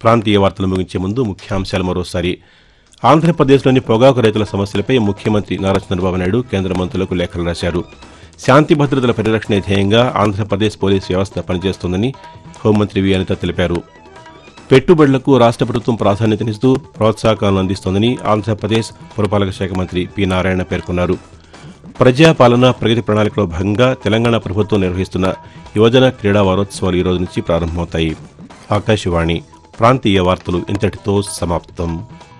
ప్రాంతీయ వార్తలు ముగించే ముందు ముఖ్యాంశాలు మరోసారి ఆంధ్రప్రదేశ్లోని పొగాకు రైతుల సమస్యలపై ముఖ్యమంత్రి నారా చంద్రబాబు నాయుడు కేంద్ర మంత్రులకు లేఖలు రాశారు శాంతి భద్రతల పరిరక్షణ ధ్యేయంగా ఆంధ్రప్రదేశ్ పోలీస్ వ్యవస్థ పనిచేస్తోందని హోంమంత్రి వి అనిత తెలిపారు పెట్టుబడులకు రాష్ట్ర ప్రభుత్వం ప్రాధాన్యతనిస్తూ ప్రోత్సాహకాలను అందిస్తోందని ఆంధ్రప్రదేశ్ పురపాలక శాఖ మంత్రి పి నారాయణ పేర్కొన్నారు ప్రజాపాలన ప్రగతి ప్రణాళికలో భాగంగా తెలంగాణ ప్రభుత్వం నిర్వహిస్తున్న యువజన క్రీడా వారోత్సవాలు ఈ రోజు నుంచి ప్రారంభమవుతాయి ఆకాశవాణి ప్రాంతీయ వార్తలు ఇంతటితో సమాప్తం